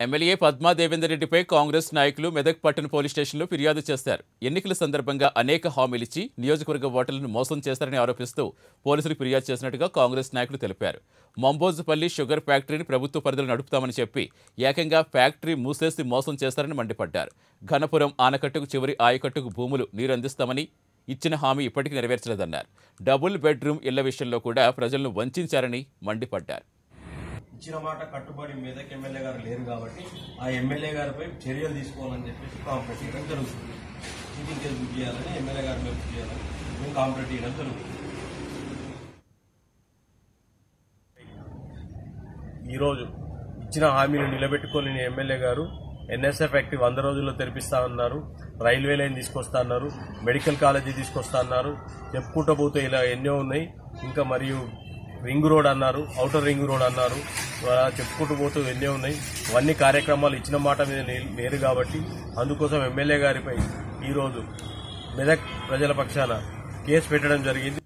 MLA Padma Devender రెడ్డిపై కాంగ్రెస్ నాయకులు మెదక్ పట్టణ పోలీస్ స్టేషన్లో ఫిర్యాదు చేశారు ఎన్నికల సందర్భంగా అనేక హామీలిచ్చి నియోజకవర్గ ఓటర్లను మోసం చేస్తారని ఆరోపిస్తూ పోలీసులు ఫిర్యాదు చేసినట్టుగా కాంగ్రెస్ నాయకులు తెలిపారు మంబోజుపల్లి షుగర్ ఫ్యాక్టరీని ప్రభుత్వ పరిధిలో నడుపుతామని చెప్పి ఏకంగా ఫ్యాక్టరీ మూసేసి మోసం చేస్తారని మండిపడ్డారు ఘనపురం ఆనకట్టుకు చివరి ఆయకట్టుకు భూములు నీరు అందిస్తామని ఇచ్చిన హామీ ఇప్పటికీ నెరవేర్చలేదన్నారు డబుల్ బెడ్రూమ్ ఇళ్ల విషయంలో కూడా ప్రజలను వంచారని మండిపడ్డారు ఇచ్చిన మాట కట్టుబడి మెదక్ ఎమ్మెల్యే గారు లేరు కాబట్టి ఆ ఎమ్మెల్యే గారిపై చర్యలు తీసుకోవాలని చెప్పేసి కాంప్లైంట్ చేయడం జరుగుతుంది చీటింగ్ కేసు బుక్ చేయాలని ఎమ్మెల్యే గారి మీద బుక్ చేయాలని మేము కాంప్లైంట్ చేయడం జరుగుతుంది ఈరోజు ఇచ్చిన హామీని నిలబెట్టుకోలేని ఎమ్మెల్యే గారు ఎన్ఎస్ఎఫ్ యాక్టివ్ వంద రోజుల్లో తెరిపిస్తా అన్నారు రైల్వే లైన్ తీసుకొస్తా అన్నారు మెడికల్ కాలేజీ తీసుకొస్తా అన్నారు చెప్పుకుంటూ పోతే ఇలా ఎన్నో ఉన్నాయి ఇంకా మరియు రింగ్ రోడ్ అన్నారు ఔటర్ రింగ్ రోడ్ అన్నారు అలా చెప్పుకుంటూ పోతూ ఎన్నో ఉన్నాయి అవన్నీ కార్యక్రమాలు ఇచ్చిన మాట మీద లే- లేరు కాబట్టి అందుకోసం ఎమ్మెల్యే గారిపై ఈరోజు మెదక్ ప్రజల పక్షాన కేసు పెట్టడం జరిగింది